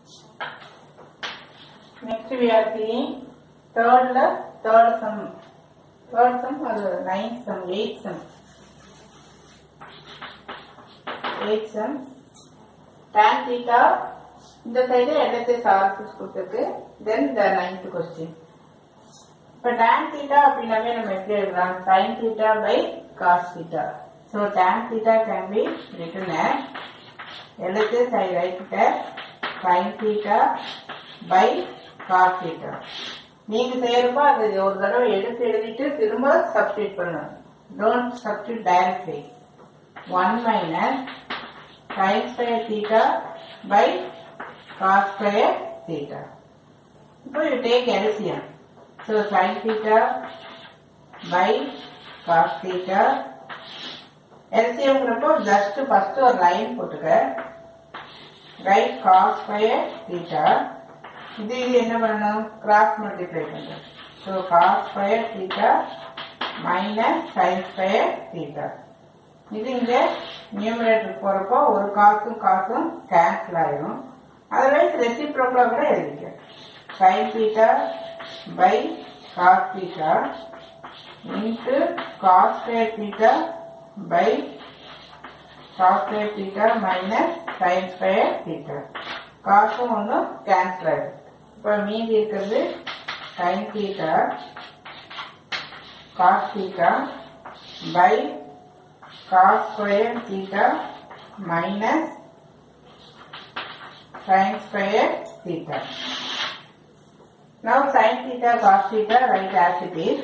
Next we are seeing third the third sum. Third sum or ninth sum, eighth sum. Eighth sum. Tan theta இந்த side LHS RHS கொடுத்துருக்கு then the ninth question இப்போ tan theta அப்படின்னாவே நம்ம எப்படி எழுதலாம் sin theta by cos theta. So tan theta can be written as LHS I write it as sin theta by cos theta. நீங்க செய்யறப்ப அது ஒரு தடவை எடுத்து எழுதிட்டு திரும்ப சப்ஸ்டிட் பண்ணணும் don't substitute directly one minus sin square theta by cos square theta. இப்போ you take LCM. So sin theta by cos theta எல்சிஎம்ங்கிறப்போ ஜஸ்ட் ஃபர்ஸ்ட் ஒரு லைன் போட்டுக்க ரைட் காஸ் ஸ்கொயர் தீட்டா இது இது என்ன பண்ணணும் கிராஸ் மல்டிப்ளை பண்ணுறோம் so cos square theta minus sine square theta இது இங்க நியூமரேட்டர் போறப்போ ஒரு காசும் காசும் கேன்சல் ஆயிரும் அதர்வைஸ் ரெசிப்ரோக்கா கூட எழுதிக்க sine theta by cos theta into cos square theta by cos square theta minus sin square theta. காசும் ஒன்றும் கேன்சல் ஆயிடும் இப்போ மீதி இருக்கிறது sin theta cos theta by cos square theta minus sin square theta. Now sin theta cos theta write as it is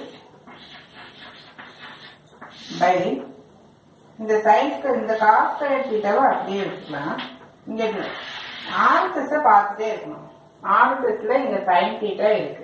by இந்த சைன்ஸ்க்கு இந்த cos square தீட்டாவை அப்படியே வச்சுக்கலாம் இங்க ஆர்த்தஸ பார்த்துட்டே இருக்கணும் ஆர்த்தஸ்ல இங்க சைன் தீட்டா இருக்கு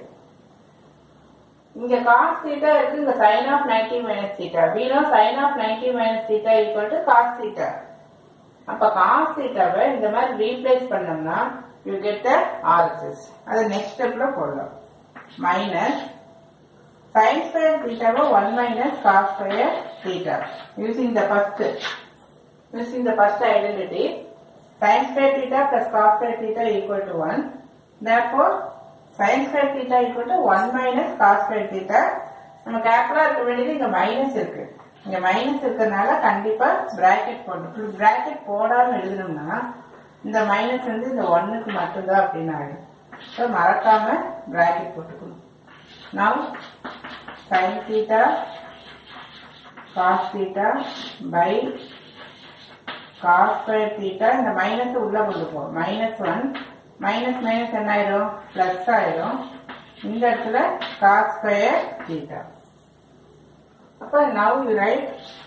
இங்க காஸ் தீட்டா இருக்கு இங்க sine of ninety minus theta வீணோ sine of ninety minus theta equal to cos theta அப்ப காஸ் தீட்டாவை இந்த மாதிரி ரீப்ளேஸ் பண்ணோம்னா யூ கெட் த ஆர்எஸ்எஸ் அது நெக்ஸ்ட் ஸ்டெப்ல போடலாம் minus sin square theta by 1 minus cos square theta using the first using the first identity sin square theta plus cos square theta equal to 1 therefore sin square theta equal to 1 minus cos square theta நம்ம கேப்லா இருக்க வேண்டியது இங்க minus இருக்கு இங்க minus இருக்கிறதுனால கண்டிப்பா bracket போடணும் bracket போடாம எழுதணும்னா இந்த மைனஸ் வந்து இந்த ஒன்னுக்கு மட்டும்தான் அப்படின்னு ஆயிடும் ஸோ மறக்காம பிராக்கெட் போட்டுக்கணும் now sin theta cos theta by cos square theta இந்த மைனஸ் உள்ள கொண்டு போ மைனஸ் ஒன் மைனஸ் மைனஸ் என்ன ஆயிரும் பிளஸ் ஆயிரும் இந்த இடத்துல cos square theta அப்ப now you write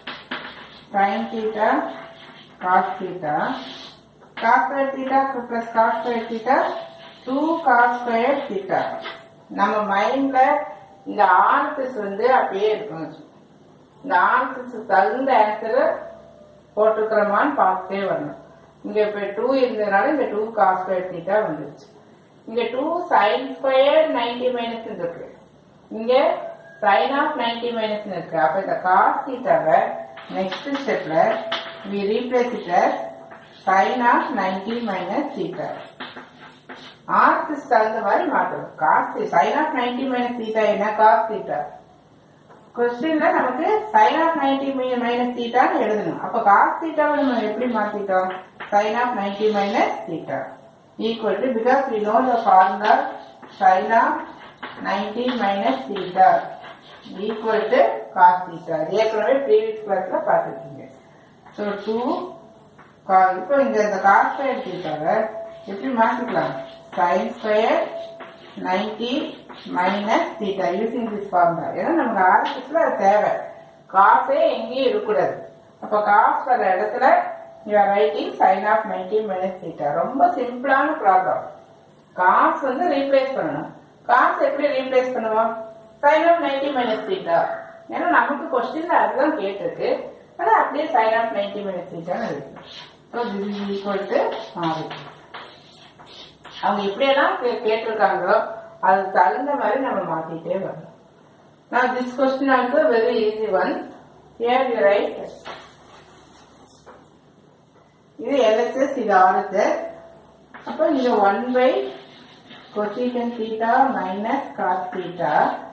sin theta cos theta cos square theta plus cos square theta 2 cos square theta நம்ம மைண்ட்ல இந்த ஆர்த்தஸ் வந்து அப்படியே இருக்கும் இந்த ஆர்த்தஸ் தகுந்த ஆன்சர் போட்டிருக்கிறோமான்னு பார்த்துட்டே வரணும் இங்க இப்ப டூ இருந்ததுனால இந்த டூ காஸ் ஸ்கொயர் தீட்டா வந்துருச்சு இங்க two sine square ninety minus இருக்கு இங்க சைன் ஆஃப் நைன்டி மைனஸ் இருக்கு அப்ப இந்த காஸ் தீட்டாவை நெக்ஸ்ட் ஸ்டெப்ல we replace it sine of ninety minus theta ஆர்டிஸ்ட் தகுந்த மாதிரி மாற்றணும் cos sine of ninety minus theta என்ன காஸ் தீட்டா கொஸ்டின்ல நமக்கு சைன் ஆஃப் நைன்டி மைனஸ் தீட்டான்னு எழுதணும் அப்ப காஸ் தீட்டாவை நம்ம எப்படி மாத்திட்டோம் sine of ninety minus theta equal to because we know the formula sine of ninety minus theta equal to cos theta ஏற்கனவே ப்ரீவியஸ் கிளாஸ்ல பார்த்துருக்கீங்க ஸோ டூ இப்போ இங்க இந்த காஸ் ஸ்கொயர் தீட்டாவை எப்படி மாத்திக்கலாம் sin square 90 minus theta using this formula ஏன்னா நமக்கு ஆரம்பத்துல அது தேவை காசே எங்கேயும் இருக்கக்கூடாது அப்ப காஸ் வர இடத்துல you are writing sin of 90 minus theta ரொம்ப சிம்பிளான ப்ராப்ளம் காசு வந்து ரீப்ளேஸ் பண்ணணும் காசு எப்படி ரீப்ளேஸ் பண்ணுவோம் sin of 90 minus theta ஏன்னா நமக்கு கொஸ்டின்ல அதுதான் கேட்டிருக்கு ஆனா அப்படியே sin of 90 minus theta இருக்கு so this is equal to ஆறு அவங்க எப்படியெல்லாம் கே- கேட்டிருக்காங்களோ அது தகுந்த மாதிரி நம்ம மாத்திட்டே வரணும் நான் this question also very easy one here you write இது எல்எஸ்எஸ் இது ஆர்எஸ்எஸ் அப்போ இங்க one by cosecant theta minus cos theta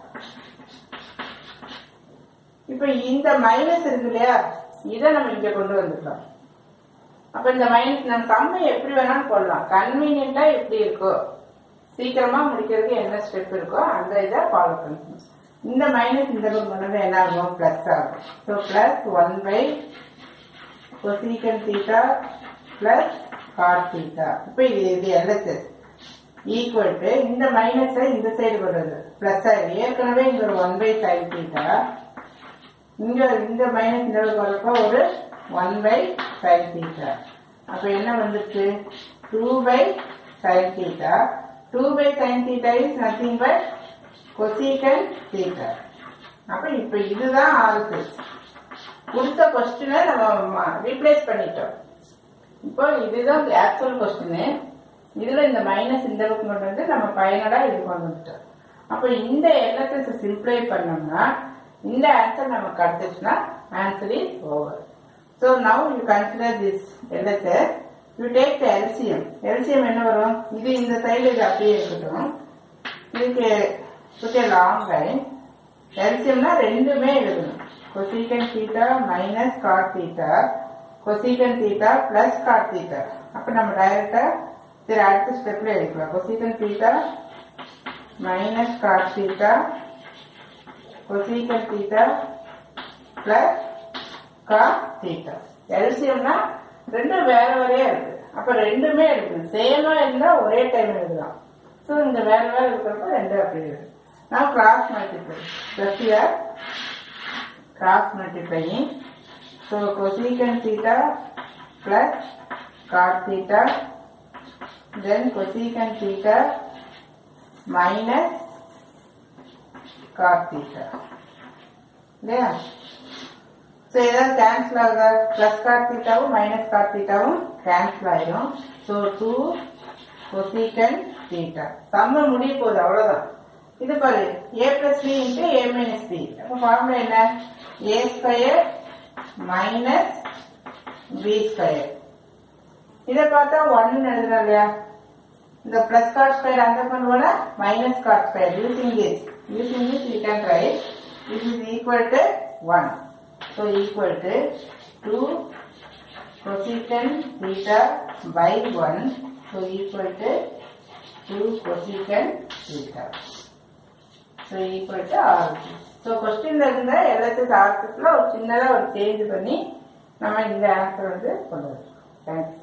இப்ப இந்த மைனஸ் இருக்கு இல்லையா இதை நம்ம இங்க கொண்டு வந்துக்கலாம் அப்ப இந்த மைனஸ் நம்ம சம்மை எப்படி வேணாலும் போடலாம் கன்வீனியன்டா எப்படி இருக்கோ சீக்கிரமா முடிக்கிறதுக்கு என்ன ஸ்டெப் இருக்கோ அந்த இதை ஃபாலோ பண்ணிக்கணும் இந்த மைனஸ் இந்த பக்கம் கொண்டு வந்து என்ன ஆகும் பிளஸ் ஆகும் so plus one by cosecant theta plus cot theta இப்போ இது இது எல்எஸ்எஸ் ஈக்குவல் டு இந்த மைனஸை இந்த சைடு வருது பிளஸ் ஆயிடும் ஏற்கனவே இங்க ஒரு ஒன் பை சைன் தீட்டா இங்க இந்த மைனஸ் இந்த பக்கம் வரப்போ ஒரு ஒன் பை சைன் தீட்டா அப்ப என்ன வந்துச்சு two by sine theta two by sine theta is nothing but cosecant theta அப்ப இப்ப இதுதான் ஆல்சு கொடுத்த கொஸ்டினை நம்ம ரீப்ளேஸ் பண்ணிட்டோம் இப்போ இதுதான் ஆக்சுவல் கொஸ்டின் இதுல இந்த மைனஸ் இந்த பக்கம் கொண்டு வந்து நம்ம ஃபைனலா இது கொண்டு வந்துட்டோம் அப்ப இந்த எல்எஸ்எஸ் சிம்பிளை பண்ணோம்னா இந்த ஆன்சர் நமக்கு கிடைச்சிச்சுன்னா answer is over so now you consider this LHS you take the LCM LCM என்ன வரும் இது இந்த சைடு இது அப்படியே இருக்கட்டும் இதுக்கு புதிய லாங் லைன் எல்சியம்னா ரெண்டுமே எழுதணும் cosecant theta minus cot theta cosecant theta plus cot theta அப்ப நம்ம டைரக்டா சரி அடுத்த ஸ்டெப்ல எழுதிக்கலாம் cosecant theta minus cot theta cosecant theta plus cot theta எல்சியம்னா ரெண்டும் வேற வேறையா இருக்கு அப்ப ரெண்டுமே இருக்குது சேமா இருந்தா ஒரே டைம் எழுதலாம் ஸோ இந்த வேற வேற இருக்கிறப்ப ரெண்டு அப்படி இருக்கு நான் கிராஸ் மல்டிப்ளை பிளஸ் இயர் cross multiplying so cosecant theta plus cot theta then cosecant theta minus cot theta இல்லையா ஸோ ஏதாவது கேன்சல் ஆகுதா பிளஸ் காட் தீட்டாவும் மைனஸ் காட் தீட்டாவும் கேன்சல் ஆயிடும் ஸோ டூ கொசிகன் தீட்டா சம்ம முடிய போகுது அவ்வளவுதான் இது பாரு A plus B into A minus B அப்போ ஃபார்முலா என்ன A square minus B square இதை பார்த்தா ஒன்னு எழுதுறோம் இல்லையா இந்த பிளஸ் காட் ஸ்கொயர் அந்த பண்ணுவோட minus cot square using this using this you can write this is equal to one so equal to two cosecant theta by 1 so equal to 2 cosecant theta so equal to R so கொஸ்டின்ல இருந்த LSS ஆர்எஸ்எஸ்ல ஒரு சின்னதா ஒரு change பண்ணி நம்ம இந்த answer வந்து கொண்டு வரோம் தேங்க்ஸ்